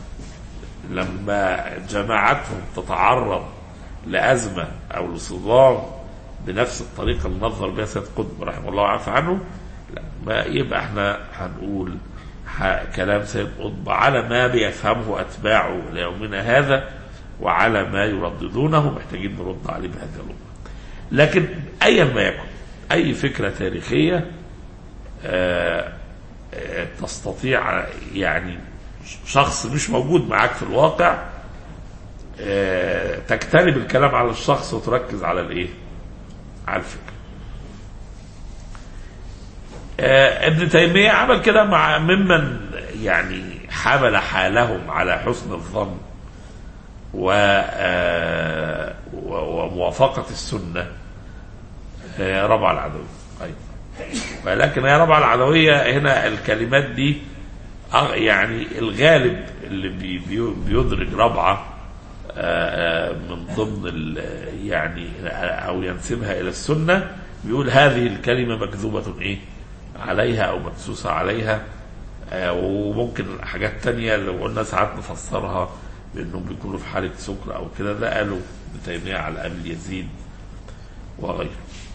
لما جماعتهم تتعرض لازمه او لصدام بنفس الطريقه اللي نظر بها سيد قطب رحمه الله وعفى عنه لا ما يبقى احنا هنقول ح- كلام سيد قطب على ما بيفهمه اتباعه ليومنا هذا وعلى ما يرددونه محتاجين نرد عليه بهذه اللغه. لكن ايا ما يكن اي فكره تاريخيه آه، آه، تستطيع يعني شخص مش موجود معاك في الواقع آه، تجتنب الكلام على الشخص وتركز على الايه؟ على الفكره. آه، ابن تيمية عمل كده مع ممن يعني حمل حالهم على حسن الظن و آه، و- وموافقة السنة آه، ربع العدوية أيضا ولكن هي ربع العدوية هنا الكلمات دي أغ- يعني الغالب اللي بي- بي- بيدرج ربعة آه، آه، من ضمن ال- يعني أو ينسبها إلى السنة بيقول هذه الكلمة مكذوبة إيه عليها أو مدسوسة عليها آه، وممكن حاجات تانية لو قلنا ساعات نفسرها بأنهم بيكونوا في حالة سكر أو كده ده قالوا ابن تيمية على أبي يزيد وغيره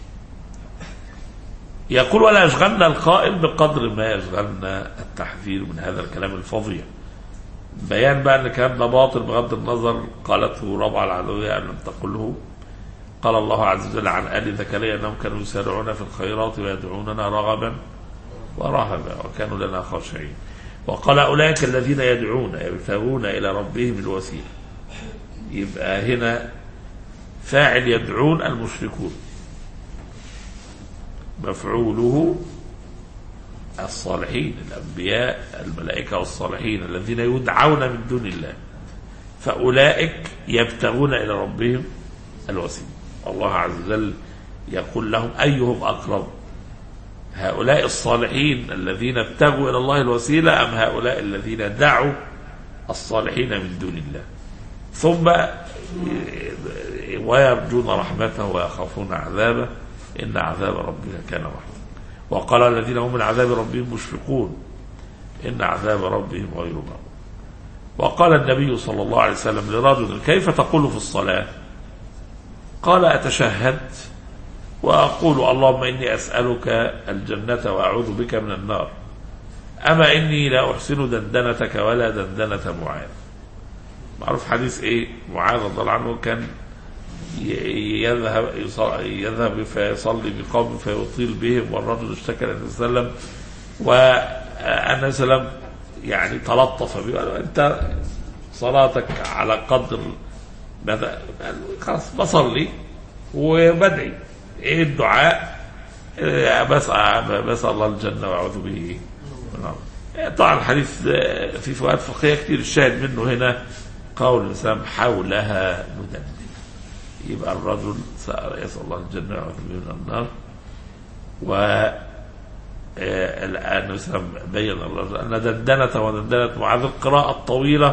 يقول ولا يشغلنا القائل بقدر ما يشغلنا التحذير من هذا الكلام الفظيع بيان بقى ان الكلام ده باطل بغض النظر قالته ربع العدوية ام لم تقله قال الله عز وجل عن ال زكريا انهم كانوا يسارعون في الخيرات ويدعوننا رغبا ورهبا وكانوا لنا خاشعين وقال اولئك الذين يدعون يبتغون الى ربهم الوسيله يبقى هنا فاعل يدعون المشركون مفعوله الصالحين الأنبياء الملائكة والصالحين الذين يدعون من دون الله فأولئك يبتغون إلى ربهم الوسيلة الله عز وجل يقول لهم أيهم أقرب هؤلاء الصالحين الذين ابتغوا إلى الله الوسيلة أم هؤلاء الذين دعوا الصالحين من دون الله ثم ويرجون رحمته ويخافون عذابه إن عذاب ربك كان رحيما وقال الذين هم من عذاب ربهم مشفقون إن عذاب ربهم غير مأمون وقال النبي صلى الله عليه وسلم لرجل كيف تقول في الصلاة قال أتشهد وأقول اللهم إني أسألك الجنة وأعوذ بك من النار أما إني لا أحسن دندنتك ولا دندنة معاذ معروف حديث إيه معاذ رضي الله عنه كان ي- يذهب يص- يذهب فيصلي بقوم فيطيل بهم والرجل اشتكى للنبي صلى الله عليه وسلم والنبي صلى الله عليه وسلم يعني تلطف به قال له انت صلاتك على قدر بدأ قال له خلاص بصلي وبدعي ايه الدعاء إيه بسأل بسأل الله الجنة واعوذ به من النار. إيه طبعا الحديث آه، في فوائد فقهية كتير الشاهد منه هنا قول الإنسان حولها مدندن يبقى الرجل سأل يسأل الله الجنة ويعوذ به من النار و آه، النبي صلى الله عليه وسلم بين الله أن دندنة ودندنة معاذ القراءة الطويلة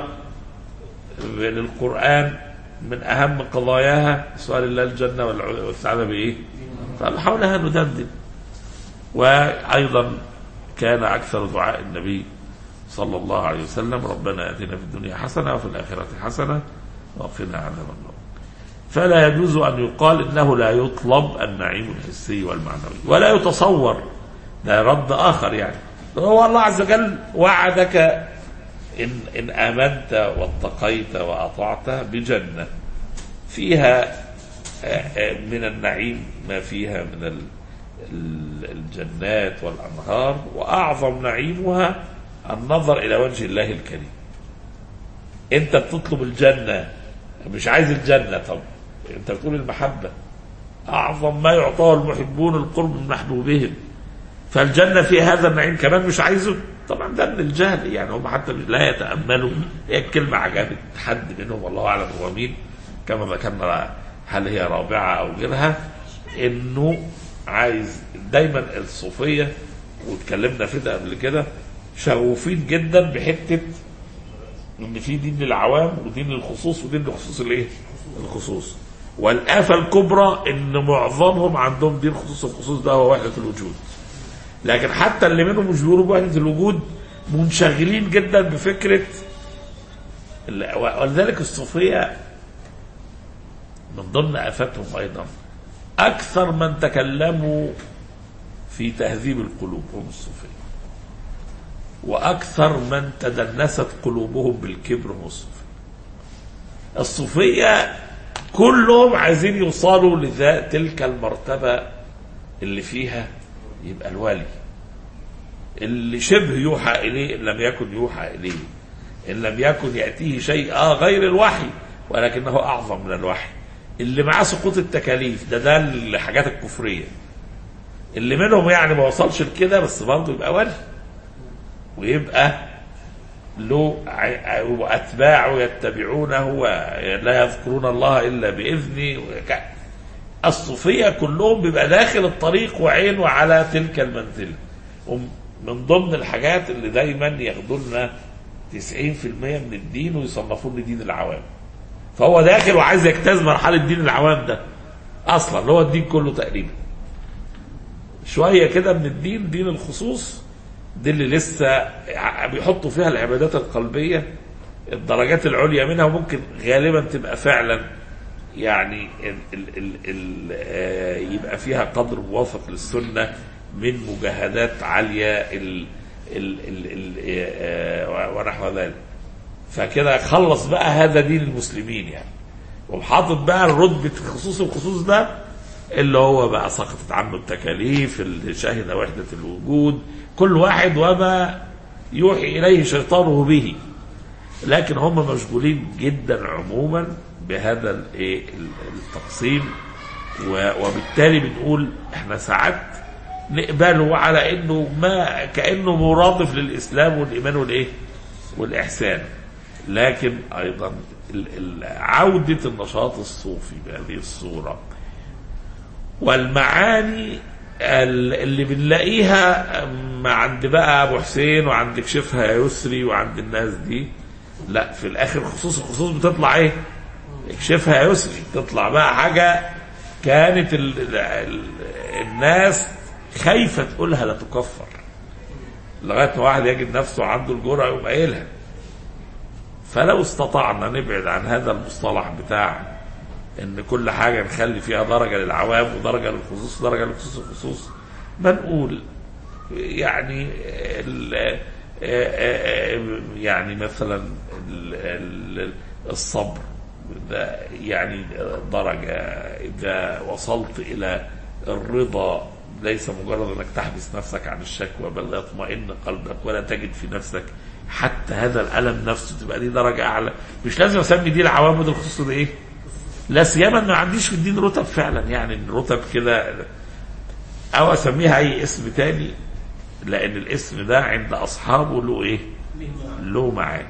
للقرآن من أهم قضاياها سؤال الله الجنة والع- والسعادة بإيه؟ قال حولها ندندن وأيضا كان أكثر دعاء النبي صلى الله عليه وسلم ربنا آتنا في الدنيا حسنة وفي الآخرة حسنة وقنا عذاب النار فلا يجوز أن يقال إنه لا يطلب النعيم الحسي والمعنوي ولا يتصور ده رد آخر يعني هو الله عز وجل وعدك إن, إن آمنت واتقيت وأطعت بجنة فيها آه، آه، من النعيم ما فيها من ال- ال- الجنات والأنهار وأعظم نعيمها النظر إلى وجه الله الكريم أنت بتطلب الجنة مش عايز الجنة طب أنت بتقول المحبة أعظم ما يعطاه المحبون القرب من محبوبهم فالجنة في هذا النعيم كمان مش عايزه طبعا ده من الجهل يعني هم حتى لا يتأملوا هي الكلمة عجبت حد منهم والله أعلم هو مين كما ذكرنا هل هي رابعة أو غيرها إنه عايز دايما الصوفية واتكلمنا في ده قبل كده شغوفين جدا بحتة إن في دين للعوام ودين للخصوص ودين لخصوص الإيه؟ الخصوص والآفة الكبرى إن معظمهم عندهم دين خصوص الخصوص ده هو وحدة الوجود لكن حتى اللي منهم مش بيقولوا بوحدة الوجود منشغلين جدا بفكرة ال- ولذلك الصوفية من ضمن آفاتهم أيضا أكثر من تكلموا في تهذيب القلوب هم الصوفية وأكثر من تدنست قلوبهم بالكبر هم الصوفية الصوفية كلهم عايزين يوصلوا لذا تلك المرتبة اللي فيها يبقى الولي اللي شبه يوحى إليه إن لم يكن يوحى إليه إن لم يكن يأتيه شيء آه غير الوحي ولكنه أعظم من الوحي اللي معاه سقوط التكاليف ده ده الحاجات الكفرية اللي منهم يعني ما وصلش لكده بس برضه يبقى ولي ويبقى له ع- وأتباعه يتبعونه ولا يذكرون الله إلا بإذنه وك- الصوفية كلهم بيبقى داخل الطريق وعينه على تلك المنزلة ومن ضمن الحاجات اللي دايما ياخدوا لنا 90% من الدين ويصنفوه لدين العوام فهو داخل وعايز يجتاز مرحلة دين العوام ده أصلا اللي هو الدين كله تقريبا شوية كده من الدين دين الخصوص دي اللي لسه ع- بيحطوا فيها العبادات القلبية الدرجات العليا منها وممكن غالبا تبقى فعلا يعني ال ال ال ال آه، يبقى فيها قدر موافق للسنة من مجاهدات عالية ال ال ال ال آه، ونحو ذلك فكده خلص بقى هذا دين المسلمين يعني وحاطط بقى الرتبة خصوص الخصوص ده اللي هو بقى سقطت عنه التكاليف اللي شهد وحدة الوجود كل واحد وما يوحي إليه شيطانه به لكن هم مشغولين جدا عموما بهذا الايه التقسيم و- وبالتالي بنقول احنا ساعات نقبله على انه ما كانه مرادف للاسلام والايمان والايه والاحسان لكن ايضا ال- ال- عوده النشاط الصوفي بهذه الصوره والمعاني ال- اللي بنلاقيها أم، عند بقى ابو حسين وعند كشفها يسري وعند الناس دي لا في الاخر خصوص الخصوص بتطلع ايه اكشفها يا يسري تطلع بقى حاجه كانت ال ال ال الناس خايفه تقولها لا تكفر لغايه ما واحد يجد نفسه عنده الجرأه يقوم قايلها فلو استطعنا نبعد عن هذا المصطلح بتاع ان كل حاجه نخلي فيها درجه للعوام ودرجه للخصوص ودرجه للخصوص الخصوص ما نقول يعني ال- يعني مثلا ال- ال- الصبر ده يعني درجه اذا وصلت الى الرضا ليس مجرد انك تحبس نفسك عن الشكوى بل يطمئن قلبك ولا تجد في نفسك حتى هذا الالم نفسه تبقى دي درجه اعلى مش لازم اسمي دي العوام ودي الخصوص دي ايه لا سيما ما عنديش في الدين رتب فعلا يعني الرتب كده او اسميها اي اسم تاني لان الاسم ده عند اصحابه له ايه له معاني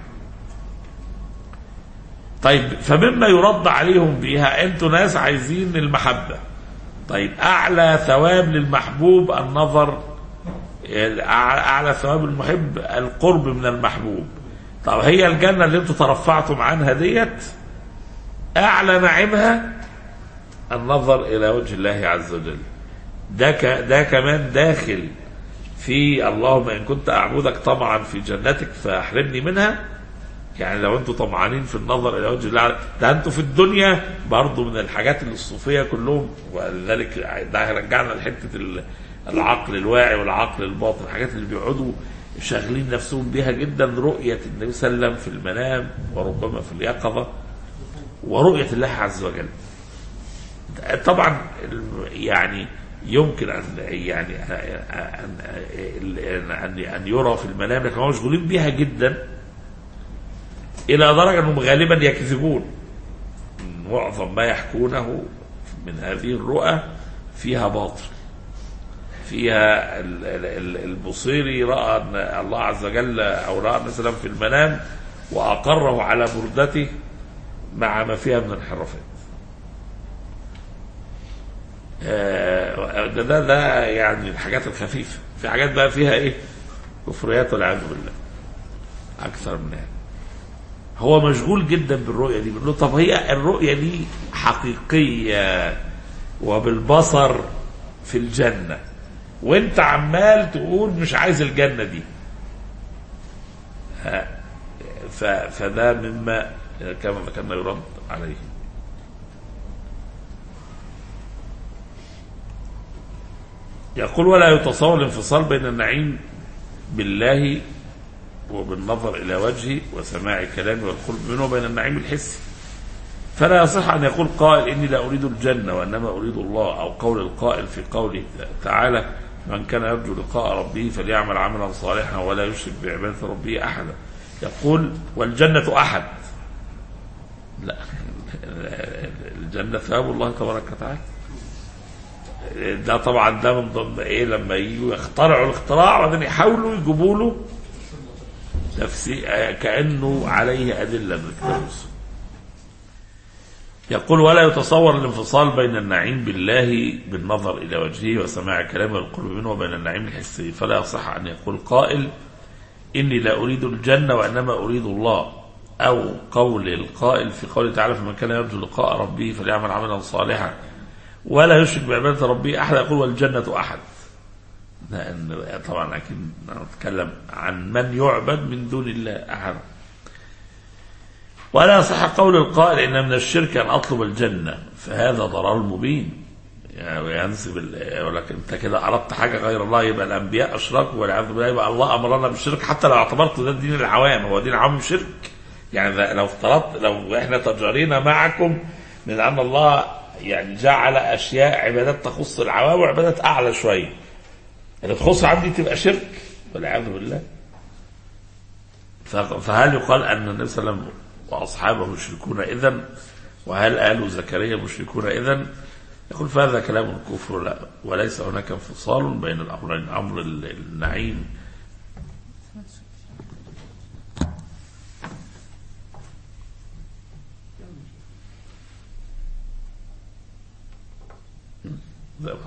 طيب فمما يرد عليهم بيها انتوا ناس عايزين المحبه طيب اعلى ثواب للمحبوب النظر اعلى ثواب المحب القرب من المحبوب طب هي الجنه اللي انتوا ترفعتم عنها ديت اعلى نعيمها النظر الى وجه الله عز وجل ده ك... ده كمان داخل في اللهم ان كنت اعبدك طمعا في جنتك فاحرمني منها يعني لو انتوا طمعانين في النظر الى وجه الله ده انتوا في الدنيا برضو من الحاجات اللي الصوفيه كلهم ولذلك ده هيرجعنا لحته ال- العقل الواعي والعقل الباطن الحاجات اللي بيقعدوا شاغلين نفسهم بيها جدا رؤيه النبي صلى الله عليه وسلم في المنام وربما في اليقظه ورؤيه الله عز وجل طبعا يعني يمكن ان يعني ان ان ان يرى في المنام لكن هم مشغولين بيها جدا الى درجه انهم غالبا يكذبون معظم ما يحكونه من هذه الرؤى فيها باطل فيها ال- ال- ال- البصيري راى ان الله عز وجل او راى النبي صلى الله عليه وسلم في المنام واقره على بردته مع ما فيها من انحرافات آه، ده ده ده يعني الحاجات الخفيفه في حاجات بقى فيها ايه كفريات والعياذ بالله اكثر من هذا هو مشغول جدا بالرؤيه دي بيقول له طب هي الرؤيه دي حقيقيه وبالبصر في الجنه وانت عمال تقول مش عايز الجنه دي ها، ف- فده مما كما ذكرنا يرد عليه يقول ولا يتصور الانفصال بين النعيم بالله وبالنظر إلى وجهه وسماع كلامه والقرب منه وبين النعيم الحسي فلا يصح أن يقول قائل إني لا أريد الجنة وإنما أريد الله أو قول القائل في قوله تعالى من كان يرجو لقاء ربه فليعمل عملا صالحا ولا يشرك بعبادة ربه أحدا يقول والجنة أحد لا الجنة ثواب الله تبارك وتعالى ده طبعا ده من ضمن ايه لما يجوا يخترعوا الاختراع وبعدين يحاولوا يجيبوا له تفسير آه، كانه عليه ادله من الكتاب والسنه. يقول ولا يتصور الانفصال بين النعيم بالله بالنظر الى وجهه وسماع كلامه والقرب منه وبين النعيم الحسي فلا يصح ان يقول قائل اني لا اريد الجنه وانما اريد الله او قول القائل في قوله تعالى فمن كان يرجو لقاء ربه فليعمل عملا صالحا ولا يشرك بعبادة ربه أحد يقول والجنة أحد لأن طبعا أكيد نتكلم عن من يعبد من دون الله أحد ولا يصح قول القائل إن من الشرك أن أطلب الجنة فهذا ضرر مبين يعني ينسب ال- يقول لك انت كده اردت حاجه غير الله يبقى الانبياء اشركوا والعياذ بالله يبقى الله امرنا بالشرك حتى لو اعتبرت ده دين العوام هو دين العوام شرك يعني ده لو افترضت لو احنا تجارينا معكم من ان الله يعني جعل اشياء عبادات تخص العوام وعبادات اعلى شويه اللي تخص عبدي تبقى شرك والعياذ بالله ف- فهل يقال ان النبي صلى الله عليه وسلم واصحابه مشركون اذا وهل ال زكريا مشركون اذا يقول فهذا كلام الكفر لا وليس هناك انفصال بين الامرين امر ال- النعيم زي بعض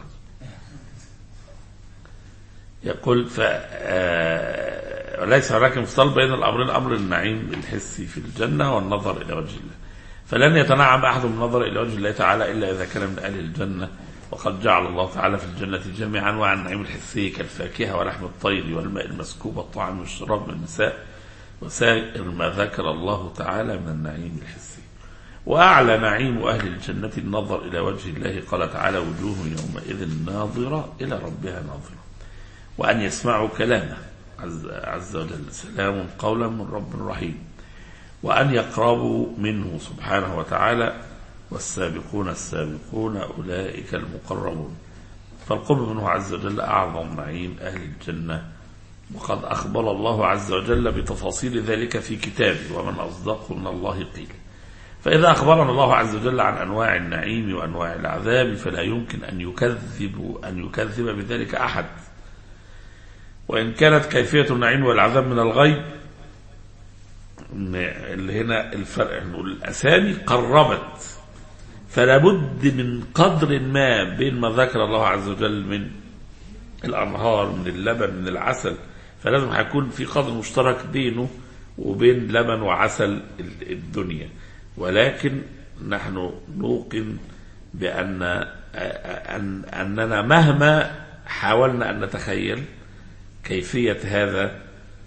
يقول ف آه، وليس هناك انفصال بين الامرين امر النعيم الحسي في الجنه والنظر الى وجه الله فلن يتنعم احد من النظر الى وجه الله تعالى الا اذا كان من اهل الجنه وقد جعل الله تعالى في الجنه جميع انواع النعيم الحسي كالفاكهه ولحم الطير والماء المسكوب والطعام والشراب من النساء وسائر ما ذكر الله تعالى من النعيم الحسي وأعلى نعيم أهل الجنة النظر إلى وجه الله قال تعالى وجوه يومئذ ناظرة إلى ربها ناظرة وأن يسمعوا كلامه عز, عز وجل سلام قولا من رب رحيم وأن يقربوا منه سبحانه وتعالى والسابقون السابقون أولئك المقربون فالقرب منه عز وجل أعظم نعيم أهل الجنة وقد أخبر الله عز وجل بتفاصيل ذلك في كتابه ومن أصدق من الله قيل فإذا أخبرنا الله عز وجل عن أنواع النعيم وأنواع العذاب فلا يمكن أن يكذب أن يكذب بذلك أحد وإن كانت كيفية النعيم والعذاب من الغيب إن اللي هنا الفرق نقول الأسامي قربت فلا بد من قدر ما بين ما ذكر الله عز وجل من الأنهار من اللبن من العسل فلازم هيكون في قدر مشترك بينه وبين لبن وعسل ال- الدنيا ولكن نحن نوقن بأن أن أننا مهما حاولنا أن نتخيل كيفية هذا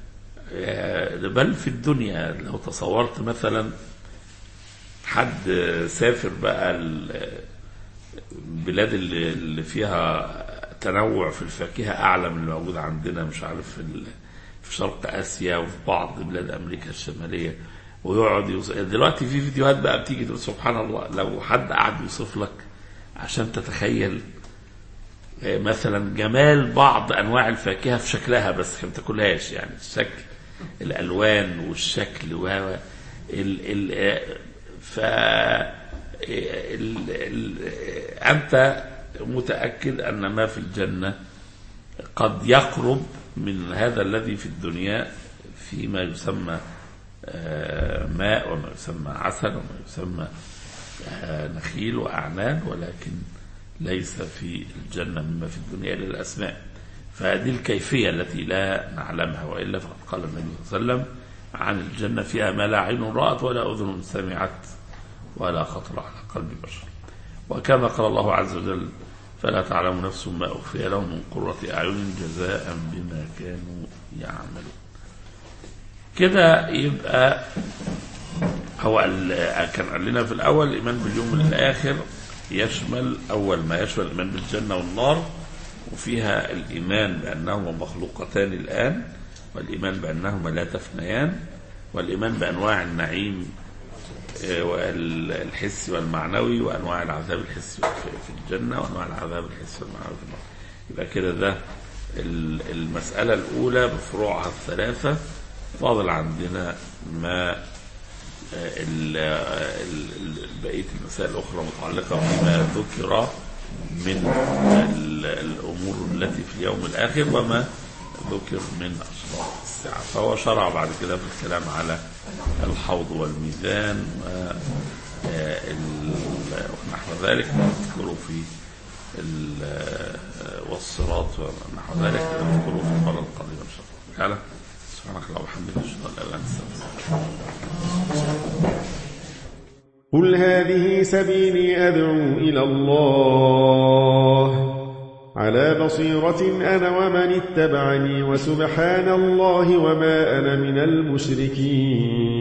بل في الدنيا لو تصورت مثلا حد سافر بقى ال- البلاد اللي اللي فيها تنوع في الفاكهة أعلى من الموجود عندنا مش عارف في ال- في شرق آسيا وفي بعض بلاد أمريكا الشمالية ويقعد يوصف دلوقتي في فيديوهات بقى بتيجي تقول سبحان الله لو حد قعد يوصف لك عشان تتخيل آه، مثلا جمال بعض انواع الفاكهه في شكلها بس ما تاكلهاش يعني الشكل الالوان والشكل و و- ال ال آه، ف ال ال انت متاكد ان ما في الجنه قد يقرب من هذا الذي في الدنيا فيما يسمى آه، ماء وما يسمى عسل وما يسمى آه، نخيل وأعناب ولكن ليس في الجنة مما في الدنيا إلا الأسماء فهذه الكيفية التي لا نعلمها وإلا فقد قال النبي صلى الله عليه وسلم عن الجنة فيها ما لا عين رأت ولا أذن سمعت ولا خطر على قلب بشر وكما قال الله عز وجل فلا تعلم نفس ما أخفي لهم من قرة أعين جزاء بما كانوا يعملون كده يبقى هو ال- كان قال لنا في الأول الإيمان باليوم الآخر يشمل أول ما يشمل الإيمان بالجنة والنار وفيها الإيمان بأنهما مخلوقتان الآن والإيمان بأنهما لا تفنيان والإيمان بأنواع النعيم آه، والحسي والمعنوي وأنواع العذاب الحسي في في الجنة وأنواع العذاب الحسي والمعنوي في النار يبقى كده ده ال- المسألة الأولى بفروعها الثلاثة فاضل عندنا ما ال- ال- ال- بقية المسائل الأخرى متعلقة بما ذكر من ال- الأمور التي في اليوم الآخر وما ذكر من أشراط الساعة فهو شرع بعد كده في الكلام على الحوض والميزان و آه، ال- ونحو ذلك نذكره في ال- آه، والصراط ونحو ذلك نذكره في المرة القادمة إن شاء الله تعالى سبحانك اللهم وبحمدك أشهد أن لا إله إلا أنت أستغفرك قل هذه سبيلي أدعو إلى الله على بصيرة أنا ومن اتبعني وسبحان الله وما أنا من المشركين